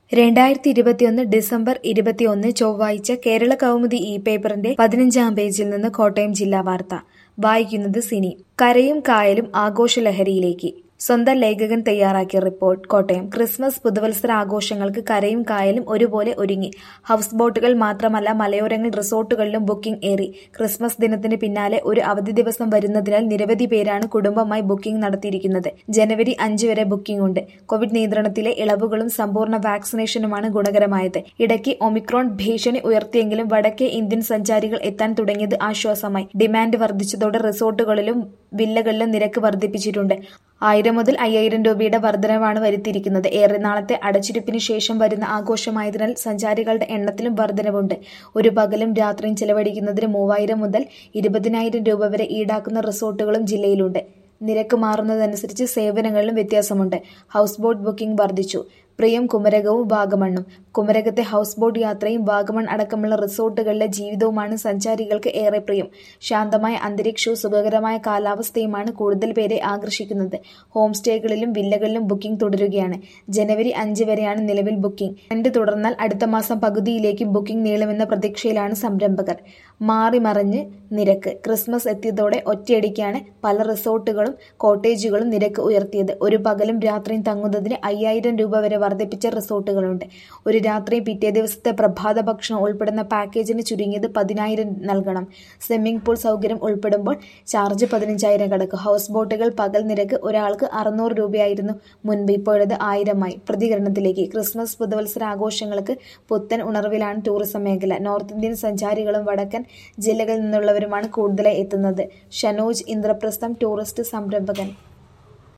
രണ്ടായിരത്തി ഇരുപത്തിയൊന്ന് ഡിസംബർ ഇരുപത്തിയൊന്ന് ചൊവ്വാഴ്ച കേരള കൗമുദി ഇ പേപ്പറിന്റെ പതിനഞ്ചാം പേജിൽ നിന്ന് കോട്ടയം ജില്ലാ വാർത്ത വായിക്കുന്നത് സിനി കരയും കായലും ആഘോഷലഹരിയിലേക്ക് സ്വന്തം ലേഖകൻ തയ്യാറാക്കിയ റിപ്പോർട്ട് കോട്ടയം ക്രിസ്മസ് പുതുവത്സര ആഘോഷങ്ങൾക്ക് കരയും കായലും ഒരുപോലെ ഒരുങ്ങി ഹൗസ് ബോട്ടുകൾ മാത്രമല്ല മലയോരങ്ങൾ റിസോർട്ടുകളിലും ബുക്കിംഗ് ഏറി ക്രിസ്മസ് ദിനത്തിന് പിന്നാലെ ഒരു അവധി ദിവസം വരുന്നതിനാൽ നിരവധി പേരാണ് കുടുംബമായി ബുക്കിംഗ് നടത്തിയിരിക്കുന്നത് ജനുവരി അഞ്ച് വരെ ബുക്കിംഗ് ഉണ്ട് കോവിഡ് നിയന്ത്രണത്തിലെ ഇളവുകളും സമ്പൂർണ്ണ വാക്സിനേഷനുമാണ് ഗുണകരമായത് ഇടയ്ക്ക് ഒമിക്രോൺ ഭീഷണി ഉയർത്തിയെങ്കിലും വടക്കേ ഇന്ത്യൻ സഞ്ചാരികൾ എത്താൻ തുടങ്ങിയത് ആശ്വാസമായി ഡിമാൻഡ് വർദ്ധിച്ചതോടെ റിസോർട്ടുകളിലും വില്ലകളിലും നിരക്ക് വർദ്ധിപ്പിച്ചിട്ടുണ്ട് ആയിരം മുതൽ അയ്യായിരം രൂപയുടെ വർധനവാണ് വരുത്തിയിരിക്കുന്നത് ഏറെ നാളത്തെ അടച്ചിരിപ്പിന് ശേഷം വരുന്ന ആഘോഷമായതിനാൽ സഞ്ചാരികളുടെ എണ്ണത്തിലും വർധനവുണ്ട് ഒരു പകലും രാത്രിയും ചെലവഴിക്കുന്നതിന് മൂവായിരം മുതൽ ഇരുപതിനായിരം രൂപ വരെ ഈടാക്കുന്ന റിസോർട്ടുകളും ജില്ലയിലുണ്ട് നിരക്ക് മാറുന്നതനുസരിച്ച് സേവനങ്ങളിലും വ്യത്യാസമുണ്ട് ഹൗസ് ബോട്ട് ബുക്കിംഗ് വർദ്ധിച്ചു പ്രിയം കുമരകവും വാഗമണ്ണും കുമരകത്തെ ഹൗസ് ബോട്ട് യാത്രയും വാഗമൺ അടക്കമുള്ള റിസോർട്ടുകളിലെ ജീവിതവുമാണ് സഞ്ചാരികൾക്ക് ഏറെ പ്രിയം ശാന്തമായ അന്തരീക്ഷവും സുഖകരമായ കാലാവസ്ഥയുമാണ് കൂടുതൽ പേരെ ആകർഷിക്കുന്നത് ഹോം സ്റ്റേകളിലും വില്ലകളിലും ബുക്കിംഗ് തുടരുകയാണ് ജനുവരി അഞ്ച് വരെയാണ് നിലവിൽ ബുക്കിംഗ് ട്രെൻഡ് തുടർന്നാൽ അടുത്ത മാസം പകുതിയിലേക്ക് ബുക്കിംഗ് നീളുമെന്ന പ്രതീക്ഷയിലാണ് സംരംഭകർ മാറി മറിഞ്ഞ് നിരക്ക് ക്രിസ്മസ് എത്തിയതോടെ ഒറ്റയടിക്കാണ് പല റിസോർട്ടുകളും കോട്ടേജുകളും നിരക്ക് ഉയർത്തിയത് ഒരു പകലും രാത്രിയും തങ്ങുന്നതിന് അയ്യായിരം രൂപ വരെ വർദ്ധിപ്പിച്ച റിസോർട്ടുകളുണ്ട് ഒരു രാത്രിയും പിറ്റേ ദിവസത്തെ പ്രഭാത ഭക്ഷണം ഉൾപ്പെടുന്ന പാക്കേജിന് ചുരുങ്ങിയത് പതിനായിരം നൽകണം സ്വിമ്മിംഗ് പൂൾ സൗകര്യം ഉൾപ്പെടുമ്പോൾ ചാർജ് പതിനഞ്ചായിരം കടക്കും ഹൗസ് ബോട്ടുകൾ പകൽ നിരക്ക് ഒരാൾക്ക് അറുന്നൂറ് രൂപയായിരുന്നു മുൻപ് ഇപ്പോഴത് ആയിരമായി പ്രതികരണത്തിലേക്ക് ക്രിസ്മസ് പുതുവത്സര ആഘോഷങ്ങൾക്ക് പുത്തൻ ഉണർവിലാണ് ടൂറിസം മേഖല നോർത്ത് ഇന്ത്യൻ സഞ്ചാരികളും വടക്കൻ ജില്ലകളിൽ നിന്നുള്ളവരുമാണ് കൂടുതലായി എത്തുന്നത് ഷനോജ് ഇന്ദ്രപ്രസ്ഥം ടൂറിസ്റ്റ് സംരംഭകൻ